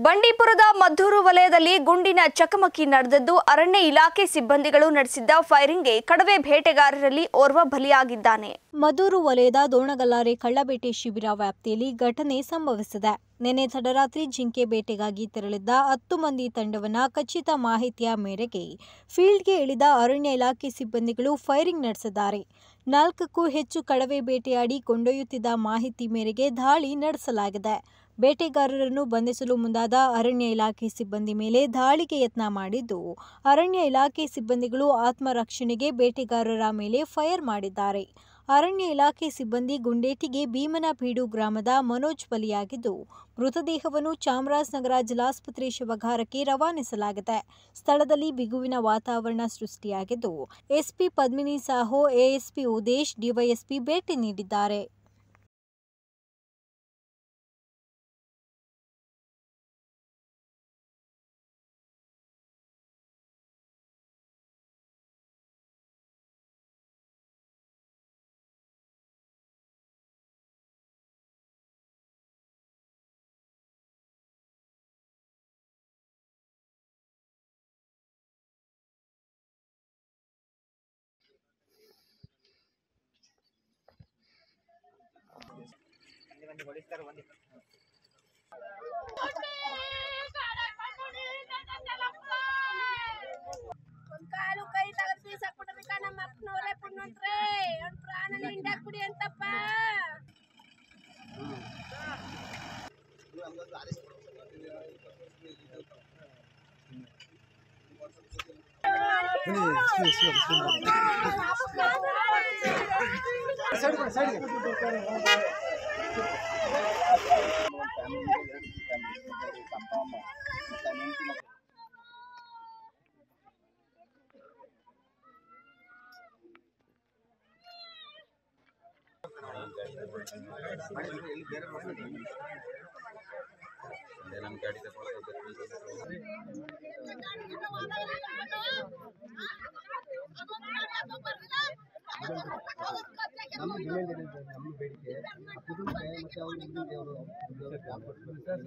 ಬಂಡೀಪುರದ ಮದ್ದೂರು ವಲಯದಲ್ಲಿ ಗುಂಡಿನ ಚಕಮಕಿ ನಡೆದದ್ದು ಅರಣ್ಯ ಇಲಾಖೆ ಸಿಬ್ಬಂದಿಗಳು ನಡೆಸಿದ್ದ ಫೈರಿಂಗ್ಗೆ ಕಡವೆ ಬೇಟೆಗಾರರಲ್ಲಿ ಓರ್ವ ಬಲಿಯಾಗಿದ್ದಾನೆ ಮದೂರು ವಲಯದ ದೋಣಗಲ್ಲಾರೆ ಕಳ್ಳಬೇಟೆ ಶಿಬಿರ ವ್ಯಾಪ್ತಿಯಲ್ಲಿ ಘಟನೆ ಸಂಭವಿಸಿದೆ ನಿನ್ನೆ ತಡರಾತ್ರಿ ಜಿಂಕೆ ಬೇಟೆಗಾಗಿ ತೆರಳಿದ್ದ ಹತ್ತು ಮಂದಿ ತಂಡವನ್ನ ಖಚಿತ ಮಾಹಿತಿಯ ಮೇರೆಗೆ ಫೀಲ್ಡ್ಗೆ ಇಳಿದ ಅರಣ್ಯ ಇಲಾಖೆ ಸಿಬ್ಬಂದಿಗಳು ಫೈರಿಂಗ್ ನಡೆಸಿದ್ದಾರೆ ನಾಲ್ಕಕ್ಕೂ ಹೆಚ್ಚು ಕಡವೆ ಬೇಟೆಯಾಡಿ ಕೊಂಡೊಯ್ಯುತ್ತಿದ್ದ ಮಾಹಿತಿ ಮೇರೆಗೆ ದಾಳಿ ನಡೆಸಲಾಗಿದೆ ಬೇಟೆಗಾರರನ್ನು ಬಂಧಿಸಲು ಮುಂದಾದ ಅರಣ್ಯ ಇಲಾಖೆ ಸಿಬ್ಬಂದಿ ಮೇಲೆ ದಾಳಿಗೆ ಯತ್ನ ಮಾಡಿದ್ದು ಅರಣ್ಯ ಇಲಾಖೆ ಸಿಬ್ಬಂದಿಗಳು ಆತ್ಮರಕ್ಷಣೆಗೆ ಬೇಟೆಗಾರರ ಮೇಲೆ ಫೈರ್ ಮಾಡಿದ್ದಾರೆ ಅರಣ್ಯ ಇಲಾಖೆ ಸಿಬ್ಬಂದಿ ಗುಂಡೇಟಿಗೆ ಭೀಮನಬೀಡು ಗ್ರಾಮದ ಮನೋಜ್ ಬಲಿಯಾಗಿದ್ದು ಮೃತದೇಹವನ್ನು ಚಾಮರಾಜನಗರ ಜಿಲ್ಲಾಸ್ಪತ್ರೆ ಶವಗಾರಕ್ಕೆ ರವಾನಿಸಲಾಗಿದೆ ಸ್ಥಳದಲ್ಲಿ ಬಿಗುವಿನ ವಾತಾವರಣ ಸೃಷ್ಟಿಯಾಗಿದ್ದು SP Padmini Sahoo ASP Udesh DYSP ಭೇಟಿ ನೀಡಿದ್ದಾರೆ ಒಂದ್ ಕಾಲು ಕೈ ತಗದ್ ಬೀಸಾಕ್ಬಿಟ್ರಬೇಕ ನಮ್ಮ ಅಪ್ಪನವ್ರೆ ಪುಣ್ಯಂತ್ರೆ ಅವ್ನ ಪ್ರಾಣನ ಹಿಂಡಾಕ್ ಬಿಡಿ ಅಂತಪ್ಪ ನಮ್ಮ ಬೇಡಿಕೆ ನಮ್ಮ ಬೇಡಿಕೆ ಆ ಕುಟುಂಬಕ್ಕೆ ಮತ್ತೆ ಅವ್ರ ಮುಂದೆ ಅವರು